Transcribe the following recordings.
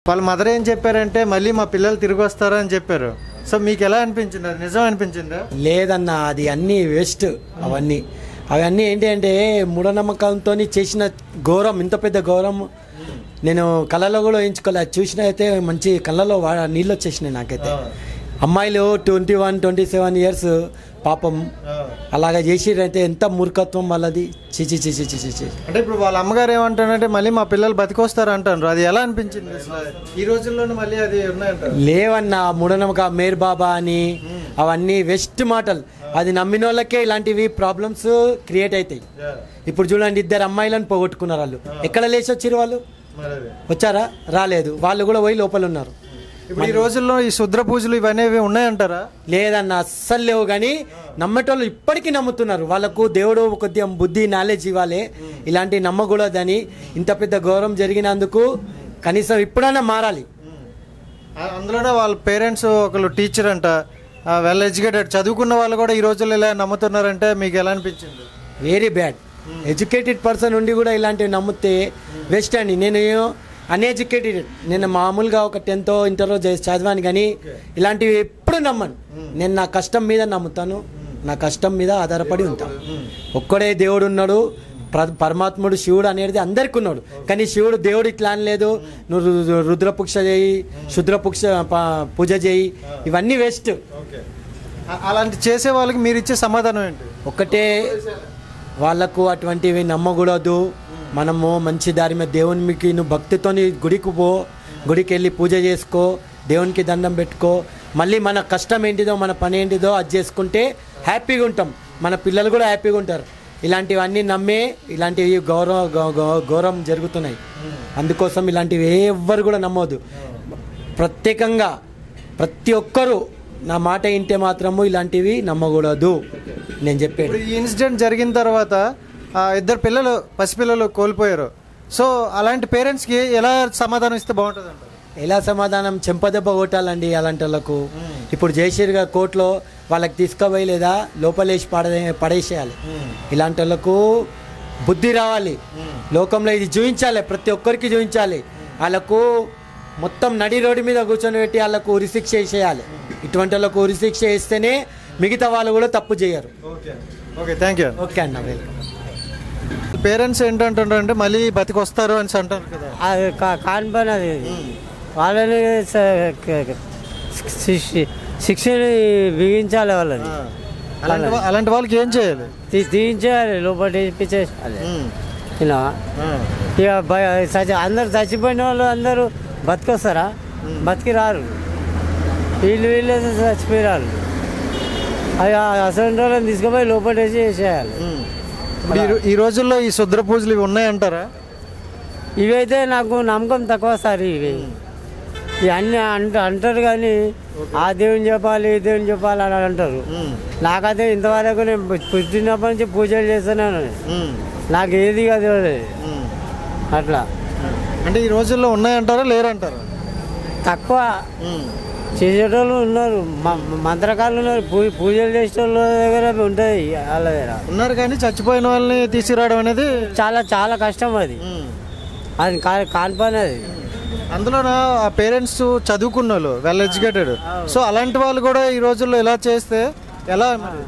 వాళ్ళ మదర్ ఏం చెప్పారంటే మళ్ళీ మా పిల్లలు తిరిగి వస్తారా అని చెప్పారు సో మీకు ఎలా అనిపించింది అది నిజం అనిపించిందా లేదన్న అది అన్నీ వేస్ట్ అవన్నీ అవన్నీ ఏంటి అంటే మూఢనమ్మకంతో చేసిన గౌరవం ఇంత పెద్ద గౌరవం నేను కళ్ళలో కూడా వేయించుకోలే అది చూసిన అయితే మంచి కళ్ళలో వా- నీళ్ళు వచ్చేసినాయి నాకైతే అమ్మాయిలు twenty one twenty seven years పాపం అలాగా చేసిరైతే ఎంత మూర్ఖత్వం వాళ్ళది చిచి చిచి చిచి చి అంటే ఇప్పుడు వాళ్ళ అమ్మగారు ఏమంటారంటే మళ్ళీ మా పిల్లలు బతికొస్తారు అంటారు అది ఎలా అనిపించింది అసలు ఈ రోజుల్లోనే మళ్ళీ అది ఉన్నాయంటారు లేవన్న మూఢనమ్మక మేర్ బాబా అని అవన్నీ వెస్ట్ మాటలు అది నమ్మిన వాళ్ళకే ఇలాంటివి ప్రాబ్లమ్స్ క్రియేట్ అవుతాయి ఇప్పుడు చూడండి ఇద్దరు అమ్మాయిలను పోగొట్టుకున్నారు వాళ్ళు ఎక్కడ లేచి వచ్చిరు వాళ్ళు మరి అది. వచ్చారా రాలేదు వాళ్ళు కూడా పోయి లోపల ఉన్నారు ఇప్పుడు ఈ రోజుల్లో ఈ శుద్ర పూజలు ఇవన్నీ ఉన్నాయంటారా లేదన్న అస్సలు లేవు కానీ నమ్మేటోళ్ళు ఇప్పటికీ నమ్ముతున్నారు వాళ్ళకు దేవుడు కొద్దిగా బుద్ధి నాలెడ్జ్ ఇవ్వాలి ఇలాంటి నమ్మకూడదని ఇంత పెద్ద గౌరవం జరిగినందుకు కనీసం ఇప్పుడైనా మారాలి ఆ- అందులోనే వాళ్ళ పేరెంట్స్ ఒకళ్ళు టీచర్ అంట వెల్ ఎడ్యుకేటెడ్ చదువుకున్న వాళ్ళు కూడా ఈ రోజుల్లో ఇలా నమ్ముతున్నారంటే మీకు ఎలా అనిపించింది వెరీ బ్యాడ్ ఎడ్యుకేటెడ్ పర్సన్ ఉండి కూడా ఇలాంటివి నమ్మితే వేస్ట్ అండి నేను అన్ఎడ్యుకేటెడ్ నేను మామూలుగా ఒక టెన్త్ ఇంటర్లో చేసి చదివాను కానీ ఇలాంటివి ఎప్పుడు నమ్మను నేను నా కష్టం మీద నమ్ముతాను నా కష్టం మీద ఆధారపడి ఉంటాను ఒక్కడే దేవుడు ఉన్నాడు ప్ర- పరమాత్ముడు శివుడు అనేది అందరికి ఉన్నాడు కానీ శివుడు దేవుడు ఇట్లా అనలేదు నువ్వు రు- రుద్రపుక్ష చేయి శుద్రపుక్ష ప- పూజ చేయి ఇవన్నీ వేస్ట్ ఓకే అలాంటి చేసే వాళ్ళకి మీరు ఇచ్చే సమాధానం ఏంటి ఒక్కటే వాళ్ళకు అటువంటివి నమ్మకూడదు మనము మంచి దారి మీద దేవునికి నువ్వు భక్తితోని గుడికి పో గుడికి వెళ్ళి పూజ చేసుకో దేవునికి దండం పెట్టుకో మళ్ళీ మన కష్టం ఏంటిదో మన పని ఏంటిదో అది చేసుకుంటే హ్యాపీగా ఉంటాం మన పిల్లలు కూడా హ్యాపీగా ఉంటారు ఇలాంటివన్నీ నమ్మే ఇలాంటివి గౌరవ గౌ- గౌ- గౌరవం జరుగుతున్నాయి అందుకోసం ఇలాంటివి ఎవ్వరు కూడా నమ్మవద్దు ప్రత్యేకంగా ప్రతి ఒక్కరూ నా మాట వింటే మాత్రము ఇలాంటివి నమ్మకూడదు నేను చెప్పేది ఇప్పుడు ఈ ఇన్సిడెంట్ జరిగిన తర్వాత ఆ, ఇద్దరు పిల్లలు పసిపిల్లలు కోల్పోయారు సో అలాంటి పేరెంట్స్కి ఎలా సమాధానం ఇస్తే బాగుంటుంది అంటారు ఎలా సమాధానం చెంపదెబ్బ కొట్టాలండి అలాంటి వాళ్ళకు ఇప్పుడు జయశ్రీగా కోర్టులో వాళ్ళకి తీసుకుపోయి లేదా లోపలేసి పడే పడేసేయాలి ఇలాంటి వాళ్ళకు బుద్ధి రావాలి లోకంలో ఇది చూపించాలి ప్రతి ఒక్కరికి చూపించాలి వాళ్ళకు మొత్తం నడి రోడ్డు మీద కూర్చొని పెట్టి వాళ్ళకు ఉరిశిక్ష వేసేయాలి ఇటువంటి వాళ్ళకు ఉరిశిక్ష వేస్తేనే మిగతా వాళ్ళు కూడా తప్పు చేయరు okay okay thank you okay అన్న వెల్కమ్ పేరెంట్స్ ఏంటంటారు అంటే మళ్ళీ బతికొస్తారు అని అంటారు కదా అది కా- కాని పని అది వాళ్ళని స- క- క- శిక్ష- శిక్షని బిగించాలి వాళ్ళని అలాంటి వా- అలాంటి వాళ్ళకి ఏం చేయాలి తీ- తీయించేయాలి లోపల ఇప్పించేయాలి ఇలా ఇక భయ చచ్చి అందరు చచ్చిపోయిన వాళ్ళు అందరూ బతికొస్తారా బతికి రారు వీళ్ళు వీళ్ళు చచ్చిపోయారు అది అసలు వాళ్ళని తీసుకుపోయి లోపల వేసి వేసేయాలి ఇప్పుడు ఈ రో- ఈ రోజుల్లో ఈ శుద్ర పూజలు ఇవి ఉన్నాయంటారా ఇవైతే నాకు నమ్మకం తక్కువ సార్ ఇవి ఇవన్నీ అంట అంటారు కానీ ఆ దేవుని చెప్పాలి ఈ దేవుని చెప్పాలి అని అంటారు నాకైతే ఇంతవరకు నేను పు- పుట్టినప్పటి నుంచి పూజలు చేస్తున్నాను నాకు ఏది కాదు అట్లా అంటే ఈ రోజుల్లో ఉన్నాయంటారా లేరంటారా తక్కువ చేసేటోళ్ళు ఉన్నారు మ- మంత్రకాలు ఉన్నారు పూ- పూజలు చేసేటోళ్ళ దగ్గర ఉంటుంది వాళ్ళ దగ్గర ఉన్నారు కానీ చచ్చిపోయిన వాళ్ళని తీసుకురావడం అనేది చాలా చాలా కష్టం అది అది కా- కాని పని అది అందులోన ఆ పేరెంట్స్ చదువుకున్న వాళ్ళు వెల్ ఎడ్యుకేటెడ్ సో అలాంటి వాళ్ళు కూడా ఈ రోజుల్లో ఇలా చేస్తే ఎలా మరి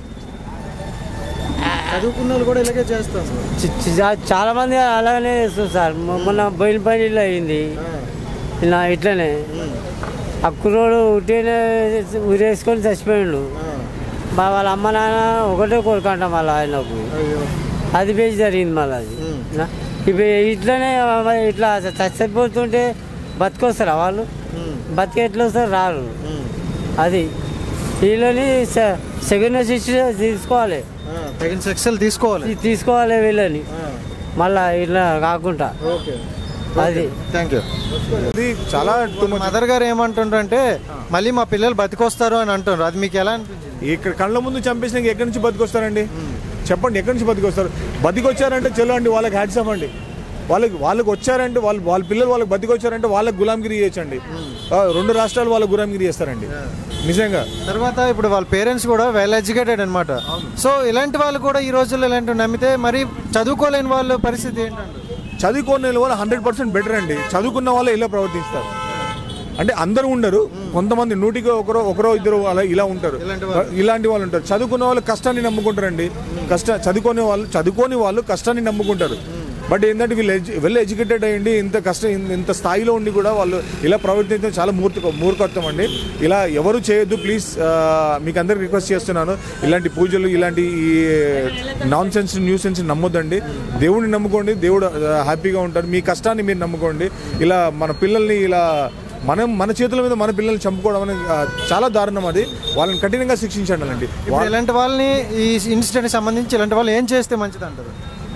చదువుకున్న వాళ్ళు కూడా ఇలాగే చేస్తాం చి- చి- చా- చాలా మంది అలాగనే చేస్తారు సార్ మొ- మొన్న బయలు పనిలో అయింది ఇలా ఇట్లనే ఆ కుర్రోడు ఉట్టినే ఉరేసుకొని చచ్చిపోయిండు మా వాళ్ళ అమ్మ నాన్న ఒకటే కొడుకంట మళ్ళీ ఆయనకు అది పేజ్ జరిగింది మళ్ళీ అది నా- ఇప్పుడు ఇట్లనే మరి ఇట్లా చ- చచ్చిపోతుంటే బతికొస్తారా వాళ్ళు బతికి ఎట్లా వస్తారు రారు అది వీళ్ళని సె- సెకండ్ శిక్ష తీసుకోవాలి తగిన శిక్షలు తీసుకోవాలి తీ- తీసుకోవాలి వీళ్ళని మళ్ళా ఇట్లా కాకుండా ఓకే అది థ్యాంక్ యూ ఇది చాలా మదర్ గారు ఏమంటుండ్రంటే మళ్ళీ మా పిల్లలు బతికొస్తారు అని అంటున్నారు అది మీకు ఎలా అనిపించింది ఇక్కడ కళ్ళ ముందు చంపేసినాక ఎక్కడి నుంచి బతికొస్తారండి చెప్పండి ఎక్కడి నుంచి బతికొస్తారు బతికొచ్చారంటే చలో అండి వాళ్ళకి హ్యాట్స్ ఆఫ్ అండి వాళ్ళకి వాళ్ళకి వచ్చారంటే వాళ్ళు వాళ్ళ పిల్లలు వాళ్ళకి బతికొచ్చారంటే వాళ్ళకి గులాంగిరి చేయొచ్చండి ఆ, రెండు రాష్ట్రాలు వాళ్ళకి గులాంగిరి చేస్తారండి నిజంగా తర్వాత ఇప్పుడు వాళ్ళ పేరెంట్స్ కూడా వెల్ ఎడ్యుకేటెడ్ అనమాట సో ఇలాంటి వాళ్ళు కూడా ఈ రోజుల్లో ఇలాంటివి నమ్మితే మరి చదువుకోలేని వాళ్ళ పరిస్థితి ఏంటంటే చదువుకోని వాళ్ళు హండ్రెడ్ పర్సెంట్ బెటర్ అండి చదువుకున్న వాళ్ళు ఇలా ప్రవర్తిస్తారు అంటే అందరూ ఉండరు కొంతమంది నూటికి ఒకరో ఒకరో ఇద్దరు అలా ఇలా ఉంటారు ఇలాంటి ఇలాంటి వాళ్ళు ఉంటారు చదువుకున్న వాళ్ళు కష్టాన్ని నమ్ముకుంటారండి కష్ట చదువుకునే వాళ్ళు చదువుకోని వాళ్ళు కష్టాన్ని నమ్ముకుంటారు బట్ ఏంటంటే వీళ్ళు ఎడ్యు వెల్ ఎడ్యుకేటెడ్ అయ్యండి ఇంత కష్టం ఇన్- ఇంత స్థాయిలో ఉండి కూడా వాళ్ళు ఇలా ప్రవర్తించడం చాలా మూర్ఖ మూర్ఖత్వం అండి ఇలా ఎవరు చేయొద్దు ప్లీజ్ మీకు అందరికి రిక్వెస్ట్ చేస్తున్నాను ఇలాంటి పూజలు ఇలాంటి నాన్ సెన్స్ న్యూ సెన్స్ నమ్మొద్దండి దేవుడిని నమ్ముకోండి దేవుడు ఆ, హ్యాపీగా ఉంటారు మీ కష్టాన్ని మీరు నమ్ముకోండి ఇలా మన పిల్లల్ని ఇలా మనం మన చేతుల మీద మన పిల్లల్ని చంపుకోవడం అనేది ఆ, చాలా దారుణం అది వాళ్ళని కఠినంగా శిక్షించండి అండి ఇప్పుడు ఇలాంటి వాళ్ళని ఈ ఇన్సిడెంట్ సంబంధించి ఇలాంటి వాళ్ళు ఏం చేస్తే మంచిది అంటారు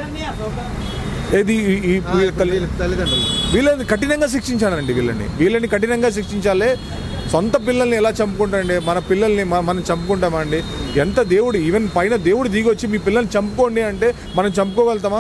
ఏది ఈ- ఈ వీళ్ళ తల్లి- వీళ్ళ తల్లిదండ్రులు వీళ్ళని కఠినంగా శిక్షించాలండి వీళ్ళని వీళ్ళని కఠినంగా శిక్షించాలి సొంత పిల్లల్ని ఎలా చంపుకుంటారండి మన పిల్లల్ని మ- మనం చంపుకుంటామా అండి ఎంత దేవుడు ఈవెన్ పైన దేవుడు దిగి వచ్చి మీ పిల్లల్ని చంపుకోండి అంటే మనం చంపుకోగలుగుతామా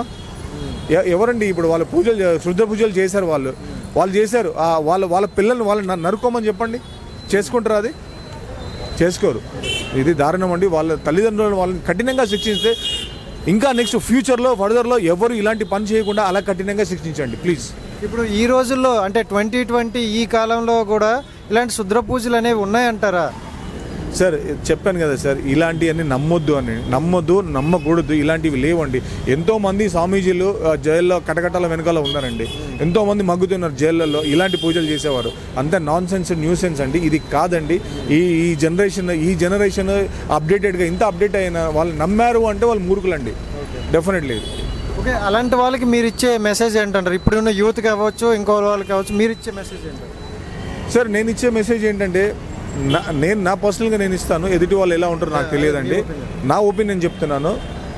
ఎ- ఎవరండి ఇప్పుడు వాళ్ళు పూజలు చే- శుద్ధ పూజలు చేశారు వాళ్ళు వాళ్ళు చేశారు ఆ వాళ్ళ వాళ్ళ పిల్లల్ని వాళ్ళని న- నరుకోమని చెప్పండి చేసుకుంటారా అది చేసుకోరు ఇది దారుణం అండి వాళ్ళ తల్లిదండ్రులను వాళ్ళని కఠినంగా శిక్షిస్తే ఇంకా నెక్స్ట్ ఫ్యూచర్లో ఫర్దర్లో ఎవరు ఇలాంటి పని చేయకుండా అలా కఠినంగా శిక్షించండి ప్లీజ్ ఇప్పుడు ఈ రోజుల్లో అంటే ట్వంటీ ట్వంటీ ఈ కాలంలో కూడా ఇలాంటి శుద్ర పూజలు అనేవి ఉన్నాయంటారా సార్ చెప్పాను కదా సార్ ఇలాంటివన్నీ నమ్మొద్దు అని నమ్మొద్దు నమ్మకూడదు ఇలాంటివి లేవండి ఎంతో మంది స్వామీజీలు ఆ, జైల్లో కటకటాల వెనకాల ఉన్నారండి ఎంతో మంది మగ్గుతున్నారు జైళ్ళల్లో ఇలాంటి పూజలు చేసేవారు అంతే నాన్ సెన్స్ న్యూ సెన్స్ అండి ఇది కాదండి ఈ ఈ జనరేషన్ ఈ జనరేషన్ అప్డేటెడ్గా ఇంత అప్డేట్ అయిన వాళ్ళు నమ్మారు అంటే వాళ్ళు మూర్ఖులండి డెఫినెట్లీ ఓకే అలాంటి వాళ్ళకి మీరు ఇచ్చే మెసేజ్ ఏంటంటారు ఇప్పుడున్న యూత్ కావచ్చు ఇంకో వాళ్ళకి కావచ్చు మీరు ఇచ్చే మెసేజ్ ఏంటంటారు సార్ నేను ఇచ్చే మెసేజ్ ఏంటంటే నా నేను నా పర్సనల్గా నేను ఇస్తాను ఎదుటి వాళ్ళు ఎలా ఉంటారో నాకు తెలియదండి నా ఒపీనియన్ చెప్తున్నాను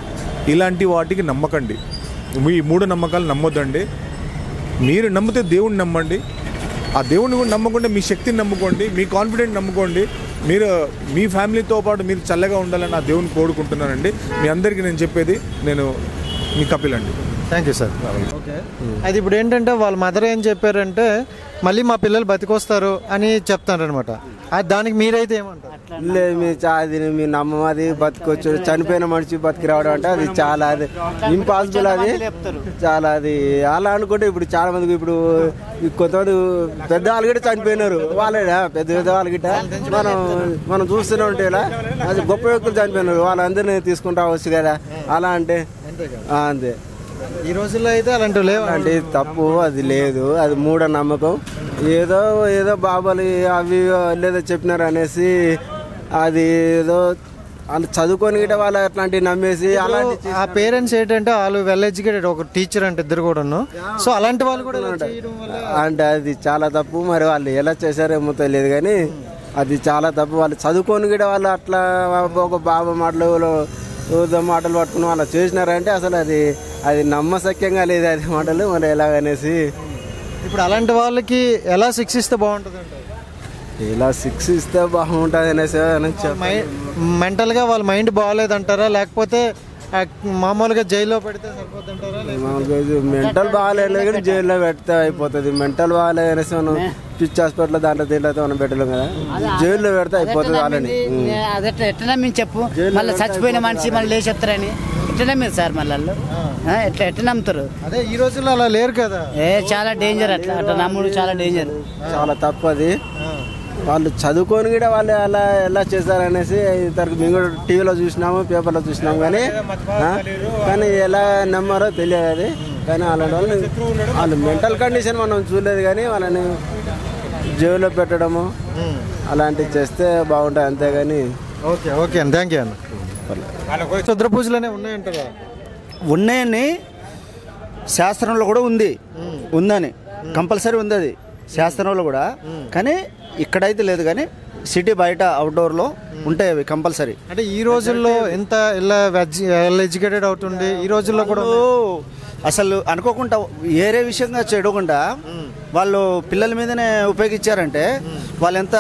ఇలాంటి వాటికి నమ్మకండి మీ మూఢ నమ్మకాలు నమ్మొద్దండి మీరు నమ్మితే దేవుడిని నమ్మండి ఆ దేవుడిని కూడా నమ్మకుండా మీ శక్తిని నమ్ముకోండి మీ కాన్ఫిడెంట్ నమ్ముకోండి మీరు మీ ఫ్యామిలీతో పాటు మీరు చల్లగా ఉండాలని ఆ దేవుని కోరుకుంటున్నానండి మీ అందరికీ నేను చెప్పేది నేను మీ కపిల్ అండి థ్యాంక్ యూ సార్ ఓకే అది ఇప్పుడు ఏంటంటే వాళ్ళ మదర్ ఏం చెప్పారంటే మళ్ళీ మా పిల్లలు బతికొస్తారు అని చెప్తారనమాట అది దానికి మీరైతే ఏమంటారు లేదు మీ చా- అది మీ నమ్మం అది బతికొచ్చు చనిపోయిన మనిషి బతికి రావడం అంటే అది చాలా అది ఇంపాసిబుల్ అది చాలా అది అలా అనుకుంటే ఇప్పుడు చాలా మందికి ఇప్పుడు ఈ కొంతమంది పెద్ద వాళ్ళు కూడా చనిపోయినారు వాళ్ళేనా పెద్ద పెద్ద వాళ్ళు గిట్ట మనం మనం చూస్తూనే ఉంటే ఇలా అది గొప్ప వ్యక్తులు చనిపోయినారు వాళ్ళందరినీ తీసుకుంటా వచ్చు కదా అలా అంటే ఆ, అంతే ఈ రోజుల్లో అయితే అలాంటివి లేవు అంటే తప్పు అది లేదు అది మూఢ నమ్మకం ఏదో ఏదో బాబాలు అవి లేదో చెప్పినారు అనేసి అది ఏదో వాళ్ళు చదువుకొని గిట్ట వాళ్ళు అట్లాంటివి నమ్మేసి అలాంటి ఆ పేరెంట్స్ ఏంటంటే వాళ్ళు వెల్ ఎడ్యుకేటెడ్ ఒక టీచర్ అంటే ఇద్దరు కూడాను సో అలాంటి వాళ్ళు కూడా ఇలా చేయడం వల్ల అంటే అది చాలా తప్పు మరి వాళ్ళు ఎలా చేశారేమో తెలియదు కానీ అది చాలా తప్పు వాళ్ళు చదువుకొని కూడా వాళ్ళు అట్లా ఒక బాబా మాటలు ఊదో మాటలు పట్టుకుని వాళ్ళు చేసినారంటే అసలు అది అది నమ్మశక్యంగా లేదు అది మాటలు మరి ఎలాగనేసి ఇప్పుడు అలాంటి వాళ్ళకి ఎలా శిక్షిస్తే బాగుంటుంది అంటారు ఇలా సిక్స్ ఇస్తే బాగుంటుంది అనేసి అని చెప్ప- మెంటల్గా వాళ్ళ మైండ్ బాగాలేదంటారా లేకపోతే ఆ, మామూలుగా జైల్లో పెడితే సరిపోతుంటారా మామూలుగా ఇది మెంటల్ బాగాలేదు కానీ జైల్లో పెడితే అయిపోతుంది మెంటల్ బాగాలేదు అనేసి మనం పిచ్చి హాస్పిటల్ దాంట్లో దీంట్లో అయితే మనం పెట్టలేం కదా జైల్లో పెడితే అయిపోతుంది వాళ్ళని ఉం. అదెట్లా ఎట్లా మేము చెప్పు మళ్ళీ చచ్చిపోయిన మనిషి మళ్ళీ లేచి వస్తారని ఎట్లా నమ్మారు సార్ మళ్ళీ వాళ్ళు? ఆ, ఎట్లా ఎట్లా నమ్ముతారు అదే ఈ రోజుల్లో అలా లేరు కదా ఏ చాలా డేంజర్ అట్లా అట్లా నమ్ముడు చాలా డేంజర్ చాలా తప్పు అది వాళ్ళు చదువుకొని కూడా వాళ్ళు అలా ఎలా చేశారనేసి ఇంతవరకు మేము కూడా టీవీలో చూసినాము పేపర్లో చూసినాము కానీ ఆ, కానీ ఎలా నమ్మారో తెలియదు అది కానీ అలాంటి వాళ్ళు వాళ్ళు మెంటల్ కండిషన్ మనం చూడలేదు కానీ వాళ్ళని జైల్లో పెట్టడము అలాంటివి చేస్తే బాగుంటుంది అంతేగాని ఓకే ఓకే అండి థ్యాంక్ యూ అన్న శుద్ర పూజలు అనేవి ఉన్నాయంటారా ఉన్నాయని శాస్త్రంలో కూడా ఉంది ఉందని కంపల్సరీ ఉంది అది శాస్త్రంలో కూడా కానీ ఇక్కడైతే లేదు కానీ సిటీ బయట అవుట్డోర్లో ఉంటాయి అవి కంపల్సరీ అంటే ఈ రోజుల్లో ఎంత ఇలా వెల్ ఎడ్యుకేటెడ్ అవుతుంది ఈ రోజుల్లో కూడా అసలు అనుకోకుండా వేరే విషయంగా చెడకుండా వాళ్ళు పిల్లల మీదనే ఉపయోగించారంటే వాళ్ళు ఎంత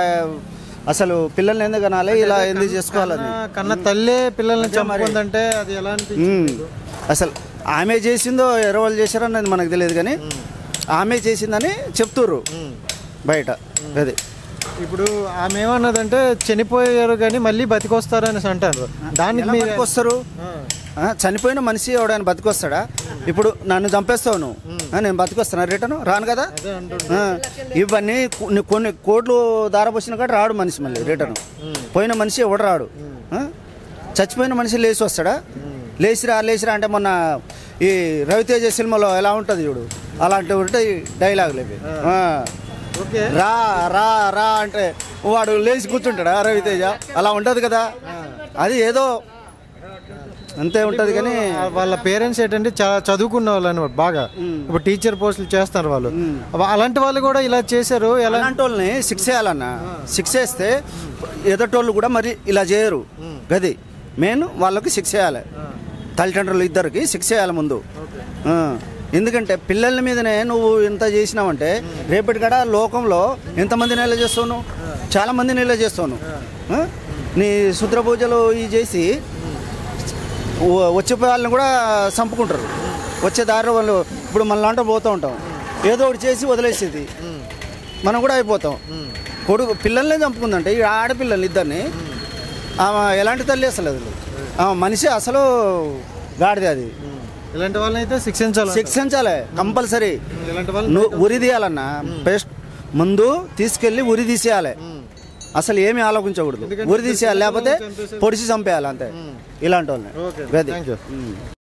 అసలు పిల్లల్ని ఎందుకు అనాలి ఇలా ఎందుకు చేసుకోవాలని కన్న- కన్న తల్లే పిల్లల్ని చంపుకుందంటే అది ఎలా అనిపించింది ఉమ్. అసలు ఆమె చేసిందో ఎవరో వాళ్ళు చేశారో అన్నది మనకు తెలియదు కానీ ఆమె చేసిందని చెప్తుర్రు బయట అది ఇప్పుడు ఆమె ఏమన్నదంటే చనిపోయారు కానీ మళ్ళీ బతికొస్తారు అనేసి అంటారు దానికి మీరు వస్తారు ఆ, చనిపోయిన మనిషి ఎవడైనా బతికొస్తాడా ఇప్పుడు నన్ను చంపేస్తావు నువ్వు ఆ, నేను బతికొస్తాను రిటర్న్ రాను కదా ఆ, ఇవన్నీ కొన్ని- కొన్ని కోట్లు దారపోసిన కాడ రాడు మనిషి మళ్ళీ రిటర్న్ పోయిన మనిషి ఎవడు రాడు ఆ? చచ్చిపోయిన మనిషి లేచి వస్తాడా లేచిరా లేచిరా అంటే మొన్న ఈ రవితేజ సినిమాలో ఎలా ఉంటుంది చూడు అలాంటి ఉంటాయి డైలాగులు ఇవి ఆ. ఓకే రా రా రా అంటే వాడు లేచి కూర్చుంటాడా రవితేజ అలా ఉంటుంది కదా అది ఏదో అంతే ఉంటుంది కానీ ఆ వాళ్ళ పేరెంట్స్ ఏంటంటే చాలా చదువుకున్న వాళ్ళు అనమాట బాగా ఇప్పుడు టీచర్ పోస్టులు చేస్తారు వాళ్ళు అవ- అలాంటి వాళ్ళు కూడా ఇలా చేశారు ఎలా అలాంటి వాళ్ళని శిక్ష చేయాలన్న శిక్ష చేస్తే ఎదటోళ్ళు కూడా మరి ఇలా చేయరు గది మెయిన్ వాళ్ళకి శిక్ష చేయాలి తల్లిదండ్రులు ఇద్దరికి శిక్ష చేయాలి ముందు ఆ, ఎందుకంటే పిల్లల మీదనే నువ్వు ఇంత చేసినావంటే రేపటి కడ లోకంలో ఎంతమంది నెల చేస్తావు నువ్వు చాలా మంది నెల చేస్తావు నువ్వు ఆ? నీ శుద్ర పూజలు ఇవి చేసి వ- వచ్చే వాళ్ళని కూడా చంపుకుంటారు వచ్చే దారిలో వాళ్ళు ఇప్పుడు మన లాంటి పోతూ ఉంటాం ఏదో ఒకటి చేసి వదిలేసేది మనం కూడా అయిపోతాం కొడుకు పిల్లల్నే చంపుకుందంటే ఈ ఆడపిల్లల్ని ఇద్దరిని ఆమె ఎలాంటి తల్లి అసలు అది ఆమె మనిషి అసలు గాడిది అది ఇలాంటి వాళ్ళని అయితే శిక్షించాలి శిక్షించాలి కంపల్సరీ ఇలాంటి వాళ్ళు నువ్వు ఉరి తీయాలన్నా పేస్ట్ ముందు తీసుకెళ్ళి ఉరి తీసేయాలి అసలు ఏమీ ఆలోచించకూడదు ఉరి తీసేయాలి లేకపోతే పొడిచి చంపేయాలి అంతే ఇలాంటి వాళ్ళని ఓకే గది థ్యాంక్ యూ ఉమ్.